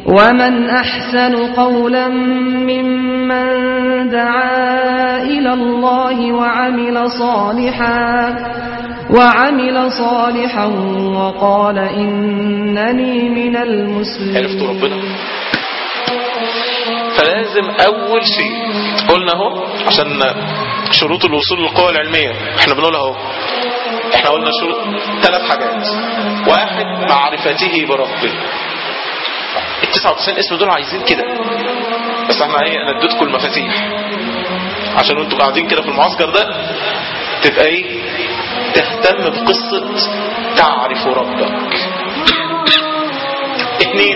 ومن أحسن قولا ممن دعا إلى الله وعمل صالحا وعمل صالحا وقال إنني من المسلمين عرفتوا ربنا فلازم اول شيء قلنا اهو عشان شروط الوصول للقوى العلمية احنا بنقول اهو احنا قلنا شروط ثلاث حاجات واحد معرفته بربه ال 99 اسم دول عايزين كده بس احنا ايه انا اديتكم المفاتيح عشان وانتوا قاعدين كده في المعسكر ده تبقى ايه تهتم بقصة تعرف ربك اثنين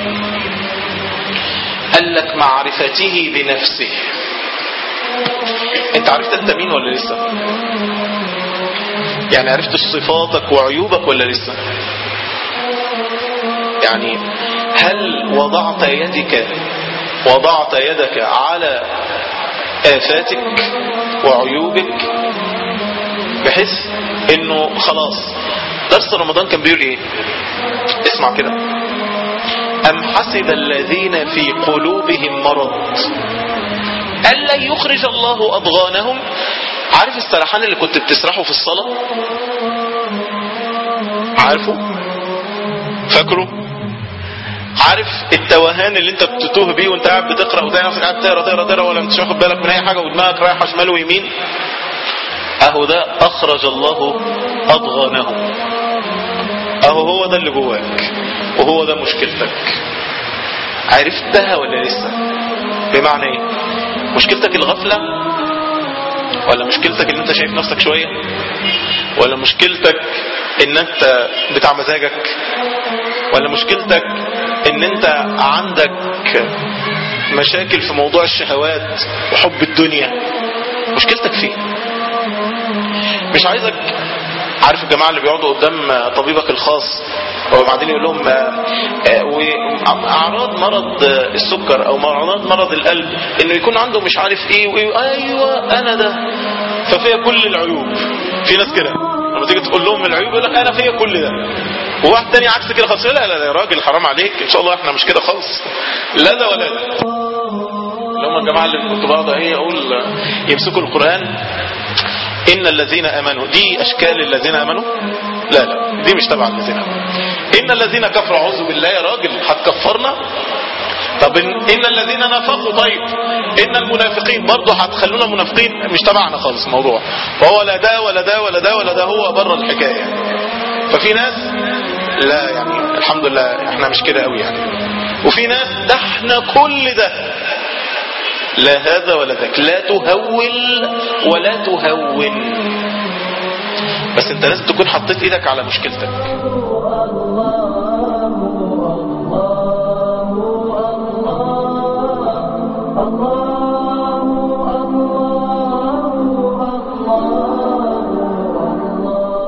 قال لك معرفته بنفسه انت عرفت انت مين ولا لسه يعني عرفت صفاتك وعيوبك ولا لسه يعني هل وضعت يدك وضعت يدك على آفاتك وعيوبك بحيث انه خلاص درس رمضان كان بيقول ايه اسمع كده أم حسب الذين في قلوبهم مرض ألا يخرج الله أضغانهم عارف السرحان اللي كنت بتسرحه في الصلاة عارفه فاكره عارف التوهان اللي انت بتتوه بيه وانت قاعد بتقرا وتلاقي نفسك قاعد تقرا تقرا تقرا ولا انت واخد بالك من اي حاجه ودماغك رايحه شمال ويمين اهو ده اخرج الله اضغانهم اهو هو ده اللي جواك وهو ده مشكلتك عرفتها ولا لسه بمعنى ايه مشكلتك الغفله ولا مشكلتك ان انت شايف نفسك شويه ولا مشكلتك ان انت بتاع مزاجك ولا مشكلتك ان انت عندك مشاكل في موضوع الشهوات وحب الدنيا مشكلتك فيه مش عايزك عارف الجماعة اللي بيقعدوا قدام طبيبك الخاص وبعدين يقول لهم اعراض مرض السكر او اعراض مرض القلب انه يكون عنده مش عارف ايه وايه ايوه انا ده ففيها كل العيوب في ناس كده لما تيجي تقول لهم العيوب يقول لك انا فيا كل ده وواحد تاني عكس كده خالص لا لا لا يا راجل حرام عليك ان شاء الله احنا مش كده خالص لا ده ولا ده اللي هم الجماعه اللي كنت بقعد ايه اقول يمسكوا القران ان الذين امنوا دي اشكال الذين امنوا لا لا دي مش تبع الذين امنوا ان الذين كفروا اعوذ بالله يا راجل هتكفرنا طب ان الذين نافقوا طيب ان المنافقين برضه هتخلونا منافقين مش تبعنا خالص الموضوع فهو لا ده ولا ده ولا ده ولا ده هو بره الحكايه ففي ناس لا يعني الحمد لله احنا مش كده قوي يعني وفي ناس ده احنا كل ده لا هذا ولا ذاك لا تهول ولا تهون بس انت لازم تكون حطيت ايدك على مشكلتك